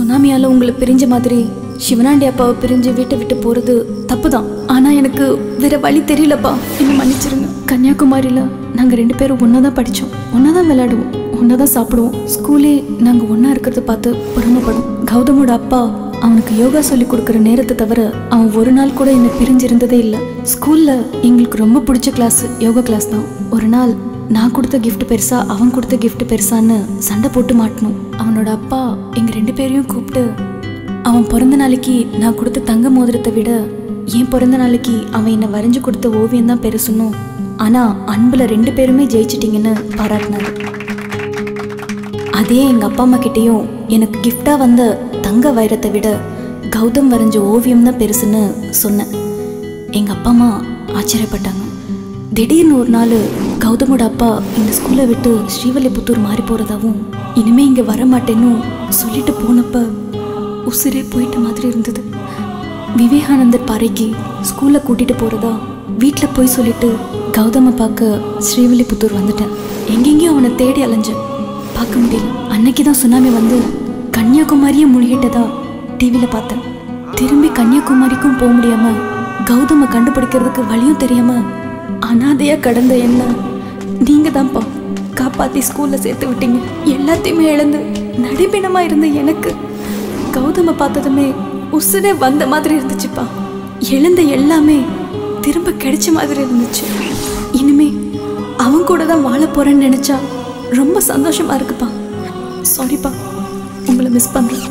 சுனாமியால உங்களை பிரிஞ்ச மாதிரி சிவனாண்டி அப்பாவை பிரிஞ்சு வீட்டை விட்டு போறது தப்புதான் ஆனா எனக்கு வேற வழி தெரியலப்பா என்ன மன்னிச்சிருங்க கன்னியாகுமரியில நாங்க ரெண்டு பேரும் ஒன்னா தான் படிச்சோம் ஒன்னா தான் விளையாடுவோம் ஒன்னா தான் சாப்பிடுவோம் ஸ்கூலே நாங்க ஒண்ணா இருக்கிறத பார்த்து பொறாமப்படும் கௌதமோட அப்பா அவனுக்கு யோகா சொல்லி கொடுக்குற நேரத்தை தவிர அவன் ஒரு நாள் கூட என்னை பிரிஞ்சிருந்ததே இல்லை ஸ்கூல்ல எங்களுக்கு ரொம்ப பிடிச்ச கிளாஸ் யோகா கிளாஸ் தான் ஒரு நாள் நான் கொடுத்த gift பெருசா அவன் கொடுத்த gift பெருசான்னு சண்டை போட்டு மாட்டணும் அவனோட அப்பா எங்க ரெண்டு பேரையும் கூப்பிட்டு அவன் பிறந்த நாளைக்கு நான் கொடுத்த தங்க மோதிரத்தை விட என் பிறந்த நாளைக்கு அவன் என்னை வரைஞ்சு கொடுத்த ஓவியம் தான் பெருசுன்னும் ஆனா அன்புல ரெண்டு பேருமே ஜெயிச்சிட்டீங்கன்னு பாராட்டினாரு அதே எங்க அப்பா அம்மா கிட்டேயும் எனக்கு gift-ஆ வந்த தங்க வைரத்தை விட கௌதம் வரைஞ்ச ஓவியம் தான் பெருசுன்னு சொன்னேன் எங்க அப்பா அம்மா ஆச்சரியப்பட்டாங்க திடீர்னு ஒரு நாள் கௌதமோட அப்பா இந்த ஸ்கூலை விட்டு ஸ்ரீவல்லிபுத்தூர் மாறி போறதாவும் இனிமே இங்க வர மாட்டேன்னு சொல்லிட்டு போனப்ப உசிரே போயிட்ட மாதிரி இருந்தது விவேகானந்தர் பாறைக்கு ஸ்கூல்ல கூட்டிட்டு போறதா வீட்ல போய் சொல்லிட்டு கௌதம பார்க்க ஸ்ரீவில்லிபுத்தூர் வந்துட்டேன் எங்கெங்கேயும் அவனை தேடி அலைஞ்சேன் பார்க்க முடியல அன்னைக்கு தான் சுனாமி வந்து கன்னியாகுமரியே முழுகிட்டதா டிவியில பார்த்தேன் திரும்பி கன்னியாகுமரிக்கும் போக முடியாம கௌதம கண்டுபிடிக்கிறதுக்கு வழியும் தெரியாம அனாதையா கடந்த என்ன நீங்க தான்ப்பா காப்பாத்தி ஸ்கூல்ல சேர்த்து விட்டீங்க எல்லாத்தையுமே இழந்து நடிப்பினமா இருந்த எனக்கு கௌதம பார்த்ததுமே உசுரே வந்த மாதிரி இருந்துச்சுப்பா இழந்த எல்லாமே திரும்ப கிடைச்ச மாதிரி இருந்துச்சு இனிமே அவன் கூட தான் வாழ போறேன்னு நினைச்சா ரொம்ப சந்தோஷமா இருக்குப்பா சாரிப்பா உங்களை மிஸ் பண்றேன்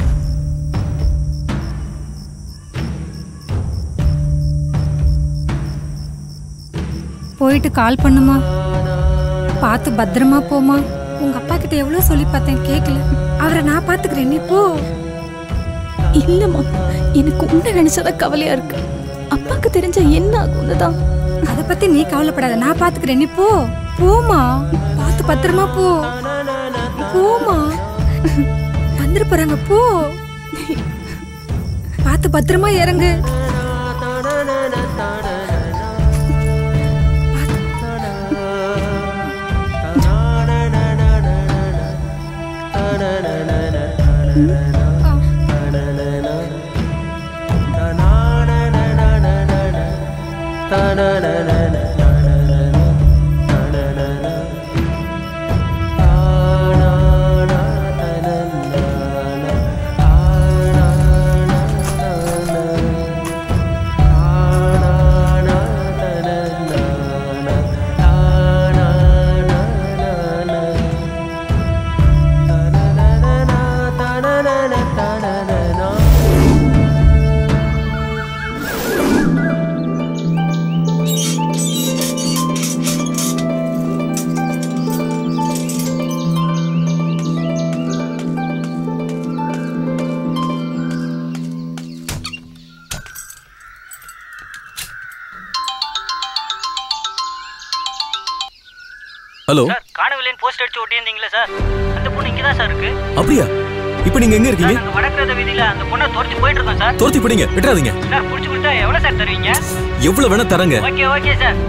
போயிட்டு கால் பண்ணுமா பார்த்து பத்திரமா போமா உங்க அப்பா கிட்ட எவ்வளவு சொல்லி பார்த்தேன் கேட்கல அவரை நான் பாத்துக்கிறேன் நீ போ இல்லம்மா எனக்கு உன்னை நினைச்சதான் கவலையா இருக்கு அப்பாக்கு தெரிஞ்ச என்ன ஆகும்னு தான் அத பத்தி நீ கவலைப்படாத நான் பாத்துக்கிறேன் நீ போ போமா பார்த்து பத்திரமா போ போமா வந்துட போறாங்க போ பார்த்து பத்திரமா இறங்கு ஹலோ சார் காணவில்லைன்னு போஸ்ட் அடிச்சு ஒட்டியிருந்தீங்களா சார் அந்த பொண்ணு இங்கே தான் சார் இருக்கு அப்படியா இப்போ நீங்க எங்க இருக்கீங்க நாங்கள் வடக்கிறத வீதியில அந்த பொண்ணை துரத்தி போயிட்டு இருக்கோம் சார் துரத்தி பிடிங்க விட்டுறாதீங்க சார் பிடிச்சி கொடுத்தா எவ்வளோ சார் தருவீங்க எவ்வளவு வேணா தரங்க ஓகே ஓகே சார்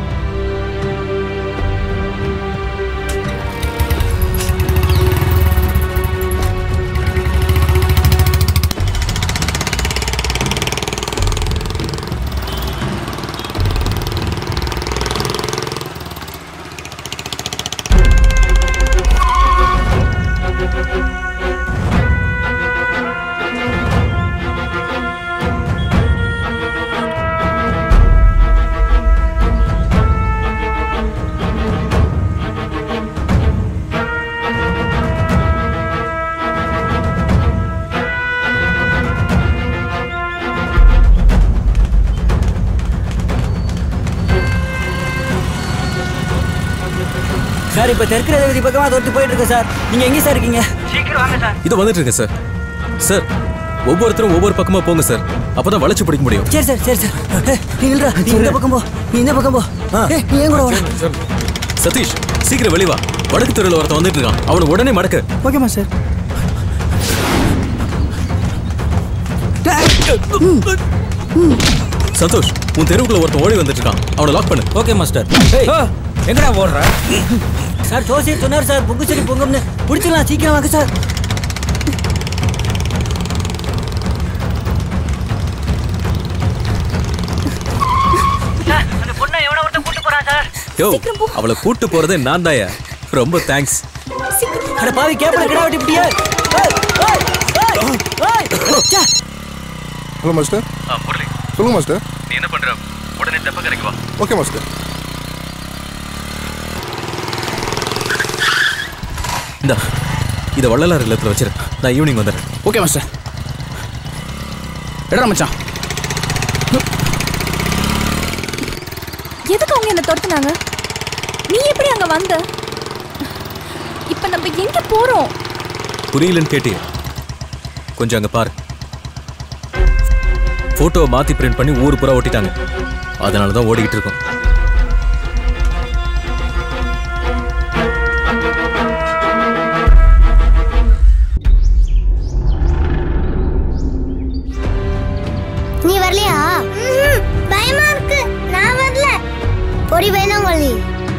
சார் இப்போ தெற்கு ரேவதி பக்கமாக தொட்டு போயிட்டு இருக்கு சார் நீங்கள் எங்கே சார் இருக்கீங்க சீக்கிரம் வாங்க சார் இதோ வந்துட்டு இருக்கேன் சார் சார் ஒவ்வொருத்தரும் ஒவ்வொரு பக்கமா போங்க சார் அப்பதான் வளைச்சு பிடிக்க முடியும் சரி சார் சரி சார் ஏய், நீ இல்லடா நீ இந்த பக்கம் போ நீ இந்த பக்கம் போ ஏய், நீ ஏன் கூட வர சதீஷ் சீக்கிரம் வெளிவா வடக்கு தெருவில் ஒருத்தன் வந்துட்டு இருக்கான் அவனை உடனே மடக்கு ஓகேம்மா சார் சந்தோஷ் உன் தெருவுக்குள்ள ஒருத்தன் ஓடி வந்துட்டு இருக்கான் அவனை லாக் பண்ணு ஓகே மாஸ்டர் எங்கடா ஓடுற சார் ஜோசியர் சொன்னார் சார் பொங்கு சரி பொங்கம்னு பிடிச்சிடலாம் சீக்கிரம் வாங்க சார் சார் யோ சீக்கிரம் போ. அவளை கூட்டு போறதே நான் தாயா ரொம்ப தேங்க்ஸ் அட பாவி கேப்பல கிடா வெட்டி இப்படியே ஏய், ஏய், ஏய், ஏய். ச்சே. ஹலோ மாஸ்டர் முரளி சொல்லுங்க மாஸ்டர் நீ என்ன பண்ற உடனே தெப்ப கரைக்கு வா ஓகே மாஸ்டர் இந்த இதை வள்ளலார் இல்லத்துல வச்சிரு நான் ஈவினிங் வந்துடுறேன் ஓகே மாஸ்டர் எடுறா மச்சான் எதுக்கு அவங்க என்ன துரத்துனாங்க நீ எப்படி அங்க வந்த இப்ப நம்ம எங்க போறோம் புரியலன்னு கேட்டியே கொஞ்சம் அங்க பாரு போட்டோவை மாத்தி பிரிண்ட் பண்ணி ஊர் பூரா ஒட்டிட்டாங்க அதனால தான் ஓடிக்கிட்டு இருக்கோம் நீ வரலையா பயமா இருக்கு நான் வரல பொடி வேணும் கொள்ளி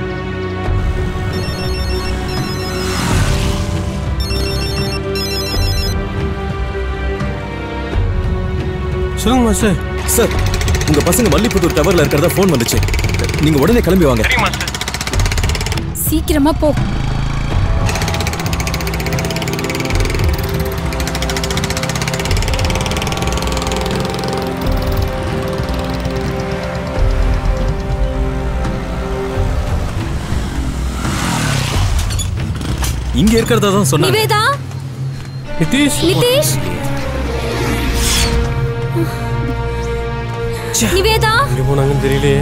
சொல்லுங்க மாஸ்டர் சார் உங்க பசங்க மல்லிப்புத்தூர் டவர்ல இருக்கிறதா ஃபோன் வந்துச்சு நீங்க உடனே கிளம்பி வாங்க சீக்கிரமா போ இங்க இருக்கிறதா தான் சொன்னாங்க நிவேதா நிதிஷ் நிதிஷ் நிவேதா எங்க போனாங்கன்னு தெரியலையே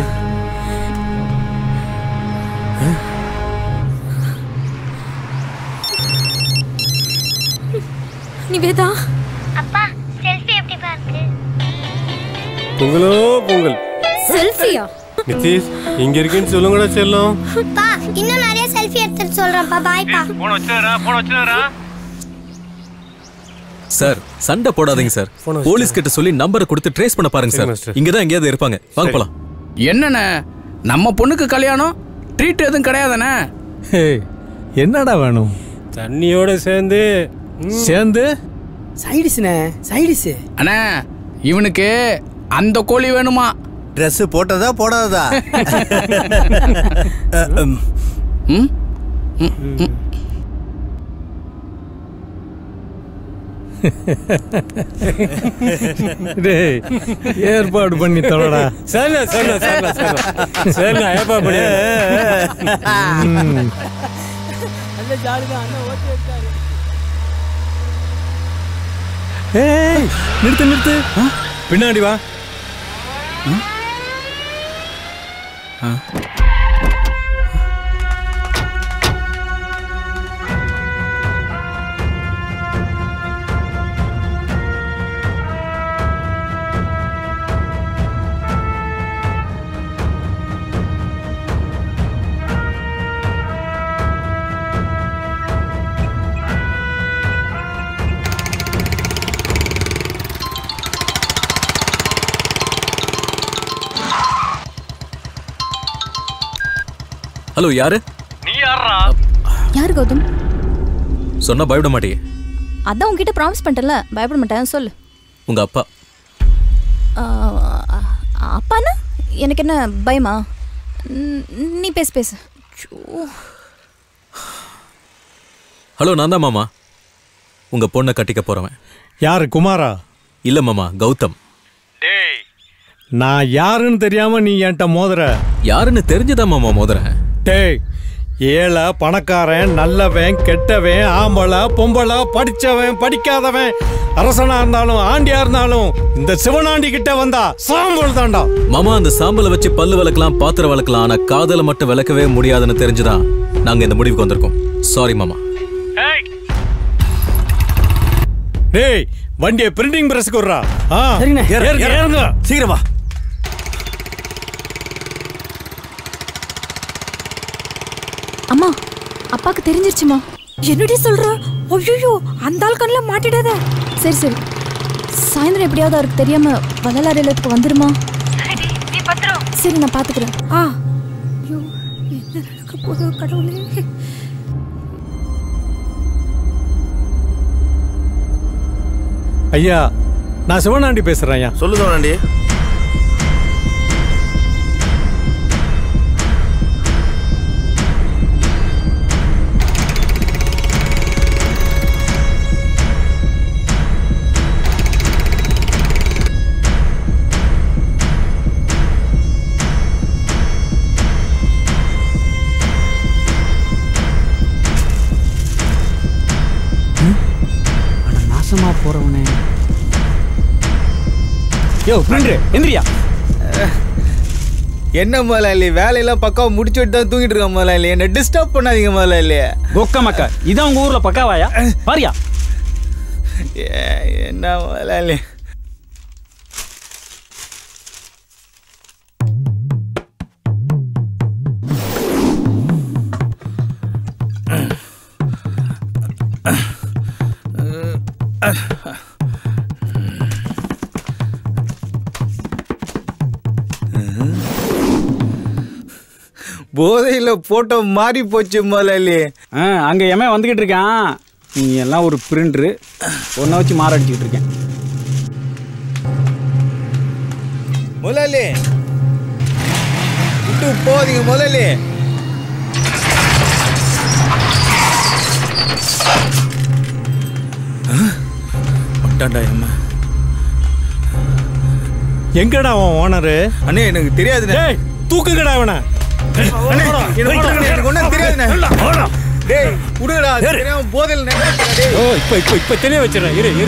நிவேதா அப்பா செல்ஃபி எப்படி பாருக்கு பொங்கலோ பொங்கல் செல்ஃபியா நிதிஷ் இங்க இருக்கேன்னு சொல்லுங்கடா செல்லம் பா இன்னும் நிறைய செல்ஃபி எடுத்துட்டு சொல்றேன்ப்பா பாய்ப்பா போன வச்சுறா போன வச்சுறா சார் சண்டை போடாதீங்க சார் Phone வச்சுட்டேன். போலீஸ் கிட்ட சொல்லி நம்பரை கொடுத்து ட்ரேஸ் பண்ண பாருங்க சரி, சார் master. இங்க தான் எங்கேயாவது இருப்பாங்க வாங்க போலாம் என்னண்ணே நம்ம பொண்ணுக்கு கல்யாணம் ட்ரீட் எதுவும் கிடையாதானே என்னடா வேணும் தண்ணியோட சேர்ந்து சேர்ந்து சைடிஸ்ண்ணே சைடிஸ் அண்ணே இவனுக்கு அந்த கோழி வேணுமா ட்ரெஸ் போட்டதா போடாததா ம் டேய் ஏற்பாடு பண்ணி தொலைடா சரிண்ணா சரிண்ணா சரிண்ணா சரிண்ணா சரிண்ணா ஏப்பா பண்ணி ம். ஏய் நிறுத்து நிறுத்து பின்னாடி வா ஹலோ யாரு நீ யாரா யார் கௌதம் சொன்னா பயப்பட மாட்டியே அதான் உன்கிட்ட ப்ராமிஸ் பண்ணிட்டல பயப்பட மாட்டேன் சொல்லு உங்க அப்பா ஆ, அப்பானா எனக்கு என்ன பயமா ம், நீ பேசு பேசு ஐயோ. ஹலோ நான் தான் மாமா உங்க பொண்ணை கட்டிக்க போறவன் யாரு குமாரா இல்ல மாமா கௌதம் டேய் நான் யாருன்னு தெரியாம நீ என்கிட்ட மோதுற யாருன்னு தெரிஞ்சுதான் மாமா மோதுறேன் டேய் ஏழை பணக்காரன் நல்லவன் கெட்டவன் ஆம்பளை பொம்பளை படிச்சவன் படிக்காதவன் அரசனா இருந்தாலும் ஆண்டியா இருந்தாலும் இந்த சிவனாண்டி கிட்ட வந்தா சாம்பல் தாண்டா மாமா அந்த சாம்பலை வச்சு பல்லு விளக்கலாம் பாத்திரம் விளக்கலாம் ஆனா காதலை மட்டும் விளக்கவே முடியாதுன்னு தெரிஞ்சுதான் நாங்க இந்த முடிவுக்கு வந்திருக்கோம் சாரி மாமா ஏய் டேய் வண்டியை பிரிண்டிங் பிரஸ்க்கு விடுறா ஆ சரிண்ணே. ஏறு, ஏறுங்க, ஏறு. ஏறுங்க. சீக்கிரம் வா அம்மா அப்பாக்கு தெரிஞ்சிருச்சுமா என்னடி சொல்ற ஐயோ அந்த ஆள் கண்ணில் மாட்டிடாத சரி சரி சாயந்தரம் எப்படியாவது அவருக்கு தெரியாம வள்ளலார் இல்லத்துக்கு வந்துருமா சரி நான் பாத்துக்கிறேன் ஆ ஐயோ என்ன நடக்க போதோ கடவுளே ஐயா நான் சிவனாண்டி பேசுறேன் ஐயா சொல்லுங்க வேணாண்டி நாசமா போறவனே யோ நின்று எந்திரியா என்ன முதலாளி வேலையெல்லாம் பக்காவா முடிச்சு விட்டு தான் தூங்கிட்டு இருக்கேன் முதலாளி என்ன டிஸ்டர்ப் பண்ணாதீங்க முதலாளி கொக்க மக்கா இதான் உங்க ஊர்ல பக்காவாயா பாரியா ஏ, என்ன முதலாளி போதையில போட்டோ மாறி போச்சு முதலாளி ஆ, அங்க எமன் வந்துகிட்டு இருக்கான் நீ எல்லாம் ஒரு பிரிண்டரு ஒன்ன வச்சு மாரடிச்சுக்கிட்டு இருக்கேன் முதலாளி விட்டு போதீங்க முதலாளி அட்டாண்டா அம்மா எங்கடா அவன் ஓனரு அண்ணே எனக்கு தெரியாதுண்ணே டேய் தூக்குங்கடா அவனை அண்ணே எனக்கு ஒண்ணும் எனக்கு ஒண்ணும் தெரியாதுண்ணே டேய் விடுடா தெரியாம போதையில் நினைக்கிறேன் டேய் ஓ இப்போ இப்போ இப்போ தெளிய வச்சிடறேன் இரு இரு